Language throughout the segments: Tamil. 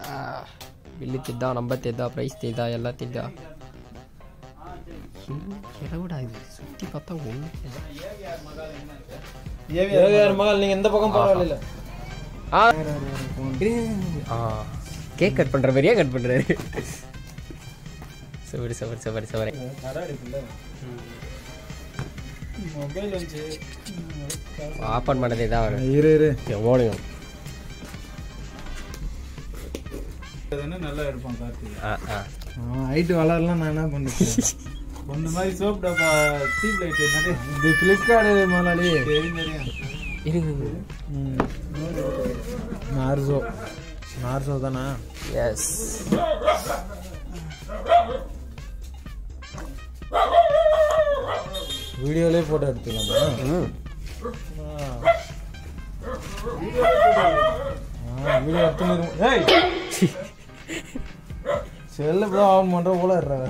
ಬಿಲ್ಲು ತಿದ್ದ ನಂಬರ್ ತಿದ್ದ ಪ್ರೈಸ್ ತಿದ್ದ ಎಲ್ಲ ತಿದ್ದ எவ்வளோடா இது சுற்றி பார்த்தா ஒன்று ஏவிஆர் மகள் நீங்க எந்த பக்கம் பரவாயில்ல ஆ ஆ கேக் கட் பண்ணுற மாதிரியே கட் பண்ணுறாரு சவரி சவரி சவரி சவரி மொபைல் வந்து ஆப்பன் பண்ணதே தான் வரும் இரு இரு ஓடுங்க அதுன்னு நல்லா எடுப்பான் கார்த்திக் ஆ ஆ ஹைட்டு வளரலாம் நான் என்ன பண்ணுறேன் இந்த மாதிரி சோப் டப்பா டீப் லைட் நிறைய இது ஃப்ளிப்கார்டு முதலாளி தெரியும் தெரியும் இருங்க நார்சோ நார்சோ தானா எஸ் வீடியோலேயே போட்டோ எடுத்துக்கலாமா ம் வீடியோ எடுத்து ஏய் செல்ல இப்போ ஆன் பண்ணுற போல இருறாரு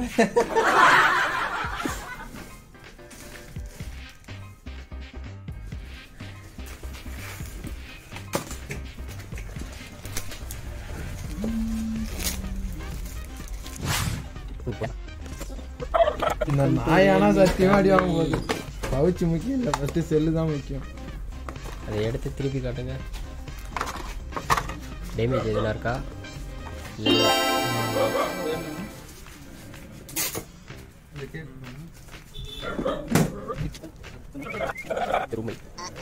இந்த நாயானா சத்தியமா அடி வாங்க போகுது பவுச்சு முக்கியம் இல்லை ஃபஸ்ட்டு செல்லு தான் முக்கியம் அதை எடுத்து திருப்பி காட்டுங்க டேமேஜ் எதுனா இருக்கா இல்லை திருமை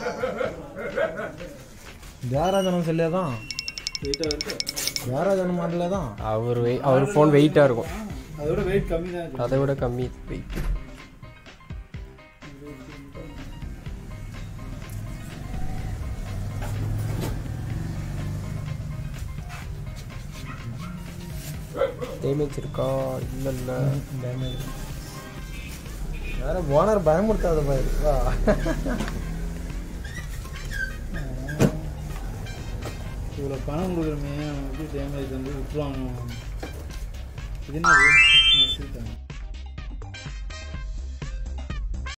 தியாகராஜனம் செல்லியா தான் தியாகராஜனம் மாடல தான் அவர் வெய் அவர் ஃபோன் வெயிட்டாக இருக்கும் அதோட வெயிட் கம்மி தான் அதை விட கம்மி வெயிட் டேமேஜ் இருக்கா இல்லை இல்லை டேமேஜ் வேற ஓனர் பயமுறுத்தாத பாரு வா இவ்வளோ பணம் கொடுக்குறமே அவன் எப்படி டேமேஜ் வந்து விட்டுருவாங்க இது என்ன